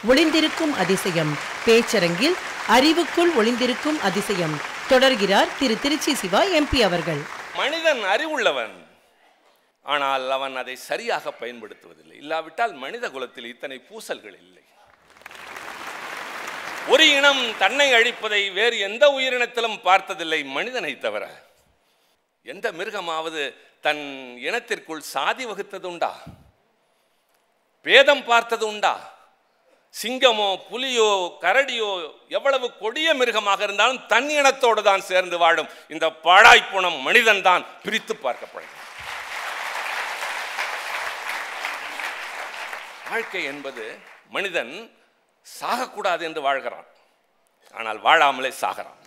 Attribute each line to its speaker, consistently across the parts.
Speaker 1: ஒளிந்திருக்கும் அதிசயம் பேச்சரங்கில் அறிவுக்குள் ஒளிந்திருக்கும் அதிசயம் தொடர்கிறார் திரு திருச்சி சிவா எம்பி அவர்கள்
Speaker 2: மனிதன் அறிவுள்ளவன் ஆனால் அவன் அதை சரியாக பயன்படுத்துவதில்லை இல்லாவிட்டால் மனித குலத்தில் இத்தனை பூசல்கள் இல்லை ஒரு இனம் தன்னை அழிப்பதை வேறு எந்த உயிரினத்திலும் பார்த்ததில்லை மனிதனை தவிர எந்த மிருகமாவது தன் இனத்திற்குள் சாதி வகுத்தது உண்டா பேதம் பார்த்தது உண்டா சிங்கமோ புலியோ கரடியோ எவ்வளவு கொடிய மிருகமாக இருந்தாலும் தன் இனத்தோடு தான் சேர்ந்து வாழும் இந்த பாழாய்ப்புணம் மனிதன் தான் பிரித்து பார்க்கப்படும் வாழ்க்கை என்பது மனிதன் சாகக்கூடாது என்று வாழ்கிறான் ஆனால் வாழாமலே சாகிறான்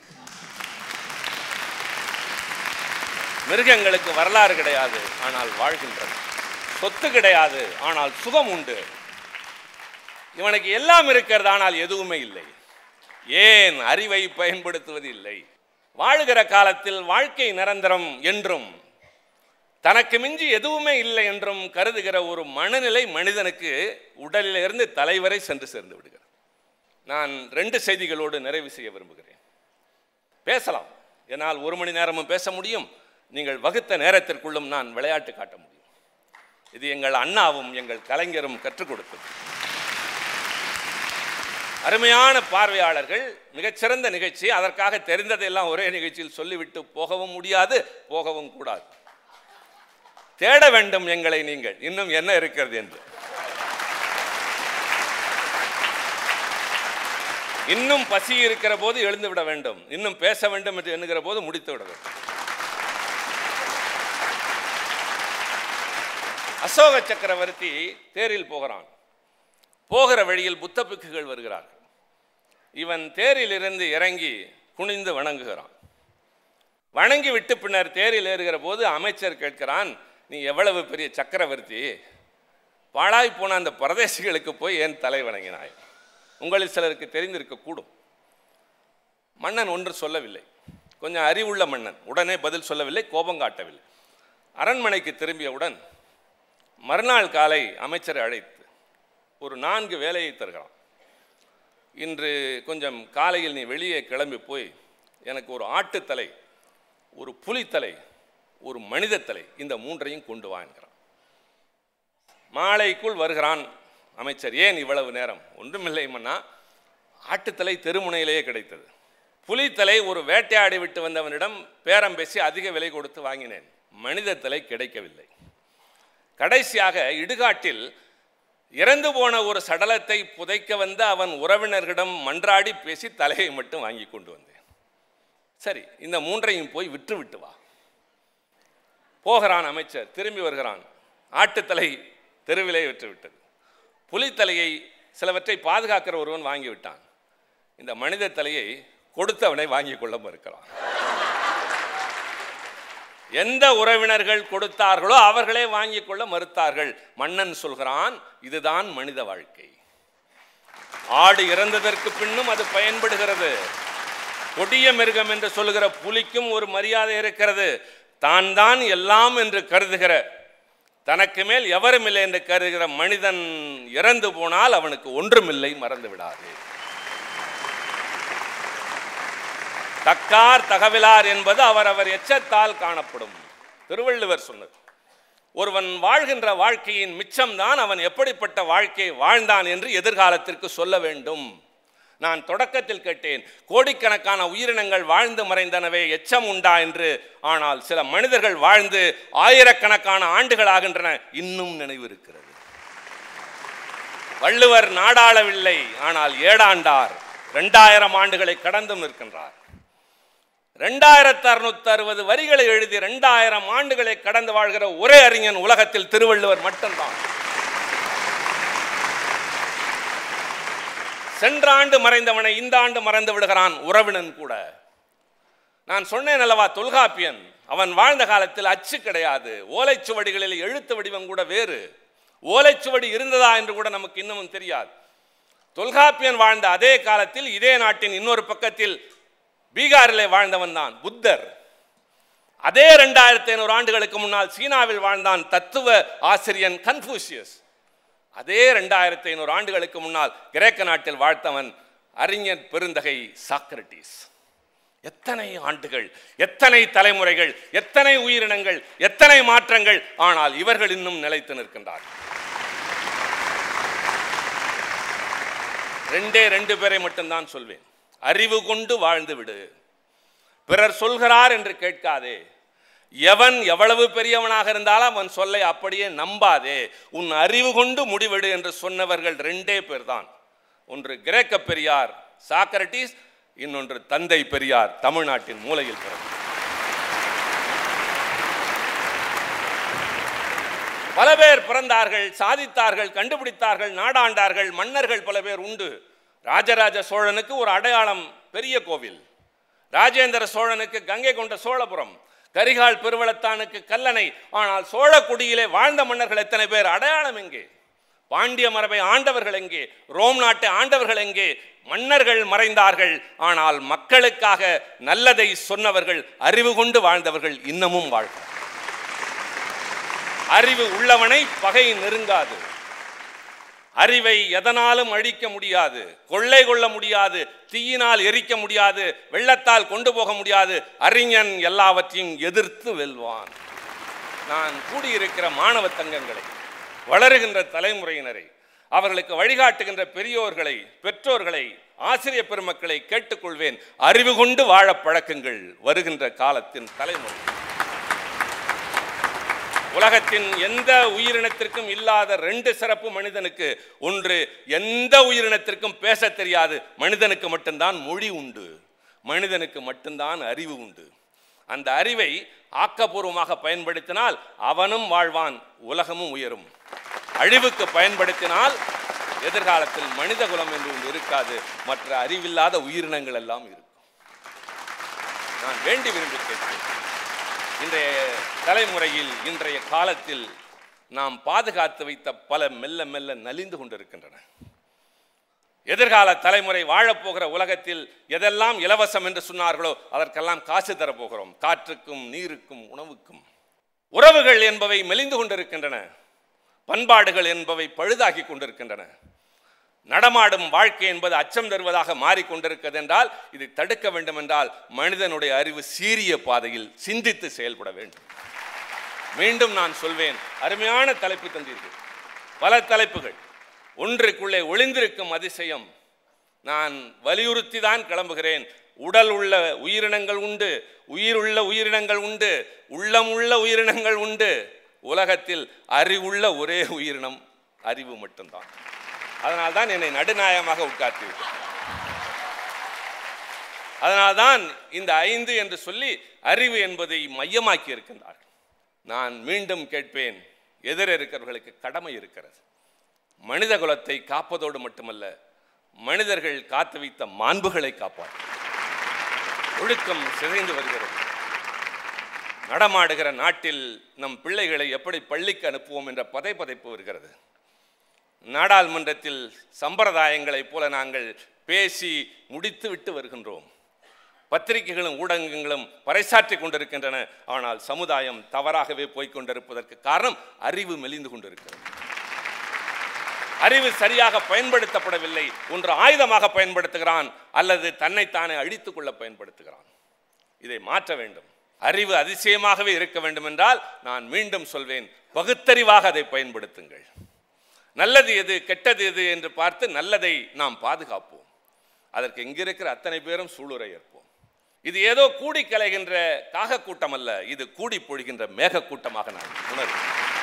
Speaker 2: மிருகங்களுக்கு வரலாறு கிடையாது ஆனால் வாழ்கின்றது சொத்து கிடையாது ஆனால் சுகம் உண்டு இவனுக்கு எல்லாம் இருக்கிறது ஆனால் எதுவுமே இல்லை ஏன் அறிவை பயன்படுத்துவது இல்லை வாழுகிற காலத்தில் வாழ்க்கை நிரந்தரம் என்றும் தனக்கு மிஞ்சி எதுவுமே இல்லை என்றும் கருதுகிற ஒரு மனநிலை மனிதனுக்கு உடலிலிருந்து தலைவரை சென்று சேர்ந்து விடுகிறது நான் ரெண்டு செய்திகளோடு நிறைவு செய்ய விரும்புகிறேன் பேசலாம் என்னால் ஒரு மணி நேரமும் பேச முடியும் நீங்கள் வகுத்த நேரத்திற்குள்ளும் நான் விளையாட்டு காட்ட முடியும் இது எங்கள் அண்ணாவும் எங்கள் கலைஞரும் கற்றுக் கொடுத்தது அருமையான பார்வையாளர்கள் மிகச்சிறந்த நிகழ்ச்சி அதற்காக தெரிந்ததையெல்லாம் ஒரே நிகழ்ச்சியில் சொல்லிவிட்டு போகவும் முடியாது போகவும் கூடாது தேட வேண்டும் எங்களை நீங்கள் இன்னும் என்ன இருக்கிறது என்று இன்னும் பசி இருக்கிற போது எழுந்து விட வேண்டும் இன்னும் பேச வேண்டும் என்று எண்ணுகிற போது முடித்து விட வேண்டும் அசோக சக்கரவர்த்தி தேரில் போகிறான் போகிற வழியில் புத்த பிக்குகள் வருகிறார்கள் இவன் தேரில் இருந்து இறங்கி குனிந்து வணங்குகிறான் வணங்கி விட்டு பின்னர் தேரில் ஏறுகிற போது அமைச்சர் கேட்கிறான் நீ எவ்வளவு பெரிய சக்கரவர்த்தி பாழாய் போன அந்த பரதேசிகளுக்கு போய் ஏன் தலை வணங்கினாய் உங்களில் சிலருக்கு தெரிந்திருக்க கூடும் மன்னன் ஒன்று சொல்லவில்லை கொஞ்சம் அறிவுள்ள மன்னன் உடனே பதில் சொல்லவில்லை கோபம் காட்டவில்லை அரண்மனைக்கு திரும்பியவுடன் மறுநாள் காலை அமைச்சரை அழைத்து ஒரு நான்கு வேலையை தருகிறான் இன்று கொஞ்சம் காலையில் நீ வெளியே கிளம்பி போய் எனக்கு ஒரு ஆட்டுத்தலை ஒரு புலித்தலை ஒரு மனிதத்தலை இந்த மூன்றையும் கொண்டு வா என்கிறான் மாலைக்குள் வருகிறான் அமைச்சர் ஏன் இவ்வளவு நேரம் ஒன்றுமில்லை மன்னா ஆட்டுத்தலை தெருமுனையிலேயே கிடைத்தது புலித்தலை ஒரு வேட்டையாடி விட்டு வந்தவனிடம் பேரம் பேசி அதிக விலை கொடுத்து வாங்கினேன் மனித தலை கிடைக்கவில்லை கடைசியாக இடுகாட்டில் இறந்து போன ஒரு சடலத்தை புதைக்க வந்த அவன் உறவினர்களிடம் மன்றாடி பேசி தலையை மட்டும் வாங்கி கொண்டு வந்தேன் சரி இந்த மூன்றையும் போய் விற்று விட்டு வா போகிறான் அமைச்சர் திரும்பி வருகிறான் ஆட்டுத்தலை தெருவிலே விற்றுவிட்டது புலித்தலையை சிலவற்றை பாதுகாக்கிற ஒருவன் வாங்கிவிட்டான் இந்த மனித தலையை கொடுத்தவனை வாங்கி கொள்ள மறுக்கிறான் எந்த உறவினர்கள் கொடுத்தார்களோ அவர்களே வாங்கி கொள்ள மறுத்தார்கள் மன்னன் சொல்கிறான் இதுதான் மனித வாழ்க்கை ஆடு இறந்ததற்கு பின்னும் அது பயன்படுகிறது கொடிய மிருகம் என்று சொல்லுகிற புலிக்கும் ஒரு மரியாதை இருக்கிறது தான் தான் எல்லாம் என்று கருதுகிற தனக்கு மேல் எவரும் இல்லை என்று கருதுகிற மனிதன் இறந்து போனால் அவனுக்கு ஒன்றுமில்லை மறந்து விடாது தக்கார் தகவலார் என்பது அவரவர் எச்சத்தால் காணப்படும் திருவள்ளுவர் சொன்னது ஒருவன் வாழ்கின்ற வாழ்க்கையின் மிச்சம்தான் அவன் எப்படிப்பட்ட வாழ்க்கையை வாழ்ந்தான் என்று எதிர்காலத்திற்கு சொல்ல வேண்டும் நான் தொடக்கத்தில் கேட்டேன் கோடிக்கணக்கான உயிரினங்கள் வாழ்ந்து மறைந்தனவே எச்சம் உண்டா என்று ஆனால் சில மனிதர்கள் வாழ்ந்து ஆயிரக்கணக்கான ஆண்டுகள் ஆகின்றன இன்னும் நினைவு இருக்கிறது வள்ளுவர் நாடாளவில்லை ஆனால் ஏடாண்டார் ரெண்டாயிரம் ஆண்டுகளை கடந்தும் நிற்கின்றார் ரெண்டாயிரத்தி அறுநூத்தி அறுபது வரிகளை எழுதி ரெண்டாயிரம் ஆண்டுகளை கடந்து வாழ்கிற ஒரே அறிஞன் உலகத்தில் திருவள்ளுவர் மட்டும்தான் சென்ற ஆண்டு மறைந்தவனை இந்த ஆண்டு மறந்து விடுகிறான் உறவினன் கூட நான் சொன்னேன் அல்லவா தொல்காப்பியன் அவன் வாழ்ந்த காலத்தில் அச்சு கிடையாது ஓலைச்சுவடிகளில் எழுத்து வடிவம் கூட வேறு ஓலைச்சுவடி இருந்ததா என்று கூட நமக்கு இன்னமும் தெரியாது தொல்காப்பியன் வாழ்ந்த அதே காலத்தில் இதே நாட்டின் இன்னொரு பக்கத்தில் பீகாரிலே வாழ்ந்தவன் தான் புத்தர் அதே ரெண்டாயிரத்தி ஐநூறு ஆண்டுகளுக்கு முன்னால் சீனாவில் வாழ்ந்தான் தத்துவ ஆசிரியன் கன்ஃபூசியஸ் அதே ரெண்டாயிரத்தி ஐநூறு ஆண்டுகளுக்கு முன்னால் கிரேக்க நாட்டில் வாழ்த்தவன் அறிஞர் பெருந்தகை சாக்ரட்டிஸ் எத்தனை ஆண்டுகள் எத்தனை தலைமுறைகள் எத்தனை உயிரினங்கள் எத்தனை மாற்றங்கள் ஆனால் இவர்கள் இன்னும் நிலைத்து நிற்கின்றார்கள் ரெண்டே ரெண்டு பேரை மட்டும்தான் சொல்வேன் அறிவு கொண்டு வாழ்ந்து விடு பிறர் சொல்கிறார் என்று கேட்காதே எவன் எவ்வளவு பெரியவனாக இருந்தாலும் அவன் சொல்லை அப்படியே நம்பாதே உன் அறிவு கொண்டு முடிவெடு என்று சொன்னவர்கள் ரெண்டே பேர்தான் ஒன்று கிரேக்க பெரியார் சாக்ரட்டிஸ் இன்னொன்று தந்தை பெரியார் தமிழ்நாட்டின் மூலையில் பிறந்தார் பல பேர் பிறந்தார்கள் சாதித்தார்கள் கண்டுபிடித்தார்கள் நாடாண்டார்கள் மன்னர்கள் பல பேர் உண்டு ராஜராஜ சோழனுக்கு ஒரு அடையாளம் பெரிய கோவில் ராஜேந்திர சோழனுக்கு கங்கை கொண்ட சோழபுரம் கரிகால் பெருவளத்தானுக்கு கல்லணை ஆனால் சோழக்குடியிலே வாழ்ந்த மன்னர்கள் எத்தனை பேர் அடையாளம் எங்கே பாண்டிய மரபை ஆண்டவர்கள் எங்கே ரோம் நாட்டை ஆண்டவர்கள் எங்கே மன்னர்கள் மறைந்தார்கள் ஆனால் மக்களுக்காக நல்லதை சொன்னவர்கள் அறிவு கொண்டு வாழ்ந்தவர்கள் இன்னமும் வாழ்கிறார் அறிவு உள்ளவனை பகை நெருங்காது அறிவை எதனாலும் அழிக்க முடியாது கொள்ளை கொள்ள முடியாது தீயினால் எரிக்க முடியாது வெள்ளத்தால் கொண்டு போக முடியாது அறிஞன் எல்லாவற்றையும் எதிர்த்து வெல்வான் நான் கூடியிருக்கிற மாணவ தங்கங்களை வளருகின்ற தலைமுறையினரை அவர்களுக்கு வழிகாட்டுகின்ற பெரியோர்களை பெற்றோர்களை ஆசிரியர் பெருமக்களை கேட்டுக்கொள்வேன் அறிவு கொண்டு வாழ பழக்கங்கள் வருகின்ற காலத்தின் தலைமுறை உலகத்தின் எந்த உயிரினத்திற்கும் இல்லாத ரெண்டு சிறப்பு மனிதனுக்கு ஒன்று எந்த உயிரினத்திற்கும் பேச தெரியாது மனிதனுக்கு மட்டும்தான் மொழி உண்டு மனிதனுக்கு மட்டும்தான் அறிவு உண்டு அந்த அறிவை ஆக்கப்பூர்வமாக பயன்படுத்தினால் அவனும் வாழ்வான் உலகமும் உயரும் அழிவுக்கு பயன்படுத்தினால் எதிர்காலத்தில் மனித குலம் என்று ஒன்று இருக்காது மற்ற அறிவில்லாத உயிரினங்கள் எல்லாம் இருக்கும் நான் வேண்டி விரும்பி கேட்கிறேன் இன்றைய தலைமுறையில் இன்றைய காலத்தில் நாம் பாதுகாத்து வைத்த பல மெல்ல மெல்ல நலிந்து கொண்டிருக்கின்றன எதிர்கால தலைமுறை வாழப்போகிற உலகத்தில் எதெல்லாம் இலவசம் என்று சொன்னார்களோ அதற்கெல்லாம் காசு தரப்போகிறோம் காற்றுக்கும் நீருக்கும் உணவுக்கும் உறவுகள் என்பவை மெலிந்து கொண்டிருக்கின்றன பண்பாடுகள் என்பவை பழுதாகி கொண்டிருக்கின்றன நடமாடும் வாழ்க்கை என்பது அச்சம் தருவதாக மாறிக்கொண்டிருக்கிறது என்றால் இதை தடுக்க வேண்டும் என்றால் மனிதனுடைய அறிவு சீரிய பாதையில் சிந்தித்து செயல்பட வேண்டும் மீண்டும் நான் சொல்வேன் அருமையான தலைப்பு தந்தீர்கள் பல தலைப்புகள் ஒன்றுக்குள்ளே ஒளிந்திருக்கும் அதிசயம் நான் வலியுறுத்தி தான் கிளம்புகிறேன் உடல் உள்ள உயிரினங்கள் உண்டு உயிருள்ள உயிரினங்கள் உண்டு உள்ளமுள்ள உயிரினங்கள் உண்டு உலகத்தில் அறிவுள்ள ஒரே உயிரினம் அறிவு மட்டும்தான் அதனால்தான் என்னை நடுநாயகமாக உட்கார்த்தீர்கள் அதனால்தான் இந்த ஐந்து என்று சொல்லி அறிவு என்பதை மையமாக்கி இருக்கின்றார்கள் நான் மீண்டும் கேட்பேன் எதிர இருக்கிறவர்களுக்கு கடமை இருக்கிறது மனித குலத்தை காப்பதோடு மட்டுமல்ல மனிதர்கள் காத்து வைத்த மாண்புகளை காப்பார் ஒழுக்கம் சிதைந்து வருகிறது நடமாடுகிற நாட்டில் நம் பிள்ளைகளை எப்படி பள்ளிக்கு அனுப்புவோம் என்ற பதை பதைப்பு வருகிறது நாடாளுமன்றத்தில் சம்பிரதாயங்களைப் போல நாங்கள் பேசி முடித்து விட்டு வருகின்றோம் பத்திரிகைகளும் ஊடகங்களும் பறைசாற்றி கொண்டிருக்கின்றன ஆனால் சமுதாயம் தவறாகவே போய்க் கொண்டிருப்பதற்கு காரணம் அறிவு மெலிந்து கொண்டிருக்கிறது அறிவு சரியாக பயன்படுத்தப்படவில்லை ஒன்று ஆயுதமாக பயன்படுத்துகிறான் அல்லது தன்னைத்தானே அழித்துக் கொள்ள பயன்படுத்துகிறான் இதை மாற்ற வேண்டும் அறிவு அதிசயமாகவே இருக்க வேண்டும் என்றால் நான் மீண்டும் சொல்வேன் பகுத்தறிவாக அதை பயன்படுத்துங்கள் நல்லது எது கெட்டது எது என்று பார்த்து நல்லதை நாம் பாதுகாப்போம் அதற்கு இங்கிருக்கிற அத்தனை பேரும் சூளுரை ஏற்போம் இது ஏதோ கூடி கலைகின்ற காக கூட்டம் அல்ல இது கூடி பொழிகின்ற மேக கூட்டமாக நான் உணர்வேன்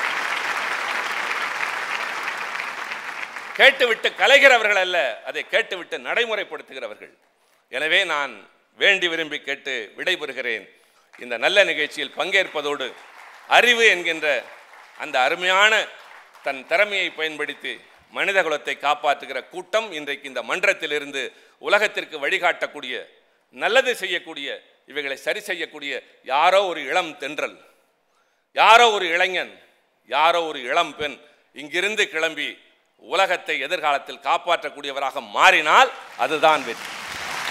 Speaker 2: கேட்டுவிட்டு கலைகிறவர்கள் அல்ல அதை கேட்டுவிட்டு நடைமுறைப்படுத்துகிறவர்கள் எனவே நான் வேண்டி விரும்பி கேட்டு விடைபெறுகிறேன் இந்த நல்ல நிகழ்ச்சியில் பங்கேற்பதோடு அறிவு என்கின்ற அந்த அருமையான தன் திறமையை பயன்படுத்தி மனித குலத்தை காப்பாற்றுகிற கூட்டம் இன்றைக்கு இந்த மன்றத்திலிருந்து உலகத்திற்கு வழிகாட்டக்கூடிய நல்லது செய்யக்கூடிய இவைகளை சரி செய்யக்கூடிய யாரோ ஒரு இளம் தென்றல் யாரோ ஒரு இளைஞன் யாரோ ஒரு இளம் பெண் இங்கிருந்து கிளம்பி உலகத்தை எதிர்காலத்தில் காப்பாற்றக்கூடியவராக மாறினால் அதுதான் வெற்றி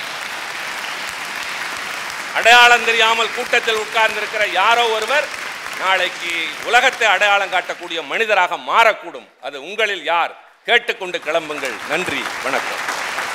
Speaker 2: அடையாளம் தெரியாமல் கூட்டத்தில் உட்கார்ந்திருக்கிற யாரோ ஒருவர் நாளைக்கு உலகத்தை அடையாளம் காட்டக்கூடிய மனிதராக மாறக்கூடும் அது உங்களில் யார் கேட்டுக்கொண்டு கிளம்புங்கள் நன்றி வணக்கம்